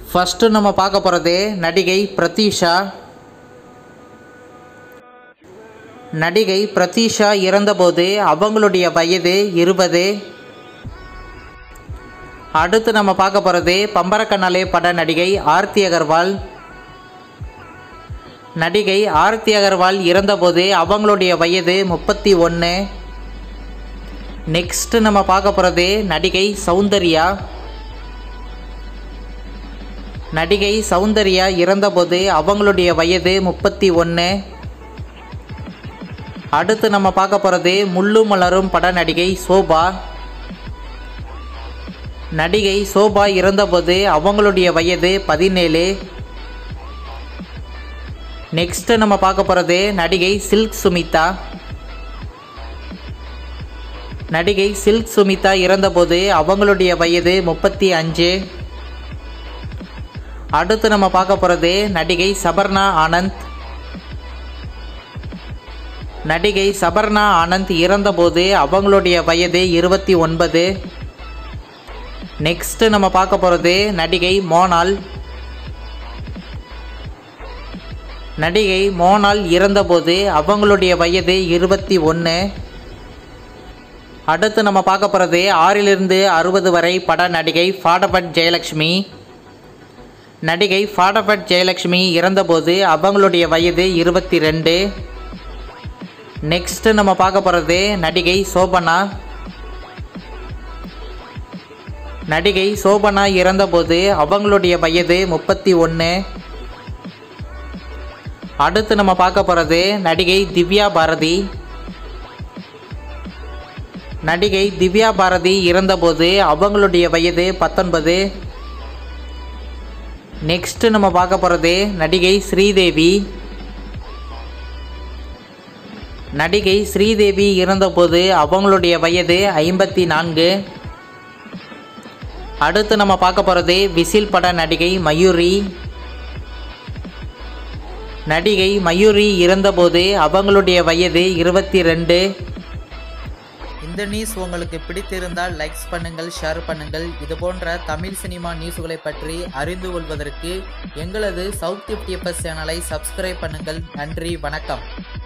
first நம்ம பார்க்க போகிறது நடிகை பிரதீஷா நடிகை பிரதீஷா இறந்தபோது அவங்களுடைய வயது இருபது அடுத்து நம்ம பார்க்க போகிறது பம்பரக்கண்ணாலே பட நடிகை ஆர்த்தி அகர்வால் நடிகை ஆர்த்தி அகர்வால் இறந்தபோது அவங்களுடைய வயது முப்பத்தி ஒன்று நெக்ஸ்ட்டு நம்ம பார்க்க போகிறது நடிகை சௌந்தர்யா நடிகை சௌந்தர்யா இறந்தபோது அவங்களுடைய வயது முப்பத்தி ஒன்று அடுத்து நம்ம பார்க்க போகிறது முள்ளு மலரும் பட நடிகை சோபா நடிகை சோபா இறந்தபோது அவங்களுடைய வயது பதினேழு நெக்ஸ்ட் நம்ம பார்க்க போகிறது நடிகை சில்க் சுமிதா நடிகை சில்க் சுமிதா இறந்தபோது அவங்களுடைய வயது முப்பத்தி அஞ்சு அடுத்து நம்ம பார்க்க போகிறது நடிகை சபர்ணா ஆனந்த் நடிகை சபர்ணா ஆனந்த் இறந்தபோது அவங்களுடைய வயது இருபத்தி ஒன்பது நெக்ஸ்ட் நம்ம பார்க்க போகிறது நடிகை மோனால் நடிகை மோனால் இறந்தபோது அவங்களுடைய வயது இருபத்தி ஒன்று அடுத்து நம்ம பார்க்க போகிறது ஆறிலிருந்து அறுபது வரை பட நடிகை ஃபாடபட் ஜெயலக்ஷ்மி நடிகை ஃபாடபட் ஜெயலக்ஷ்மி இறந்தபோது அவங்களுடைய வயது இருபத்தி ரெண்டு நெக்ஸ்ட்டு நம்ம பார்க்க போகிறது நடிகை சோபனா நடிகை சோபனா இறந்தபோது அவங்களுடைய வயது முப்பத்தி ஒன்று அடுத்து நம்ம பார்க்க போகிறது நடிகை திவ்யா பாரதி நடிகை திவ்யா பாரதி இறந்தபோது அவங்களுடைய வயது பத்தொன்பது நெக்ஸ்ட்டு நம்ம பார்க்க போகிறது நடிகை ஸ்ரீதேவி நடிகை ஸ்ரீதேவி இறந்தபோது அவங்களுடைய வயது ஐம்பத்தி நான்கு அடுத்து நம்ம பார்க்க போகிறது விசில் பட நடிகை மயூரி நடிகை மயூரி இறந்தபோது அவங்களுடைய வயது இருபத்தி ரெண்டு இந்த நியூஸ் உங்களுக்கு பிடித்திருந்தால் லைக்ஸ் பண்ணுங்கள் ஷேர் பண்ணுங்கள் இது போன்ற தமிழ் சினிமா நியூஸ்களை பற்றி அறிந்து கொள்வதற்கு எங்களது சவுத் எஃப்டிஎஃப்எஸ் சேனலை சப்ஸ்கிரைப் பண்ணுங்கள் நன்றி வணக்கம்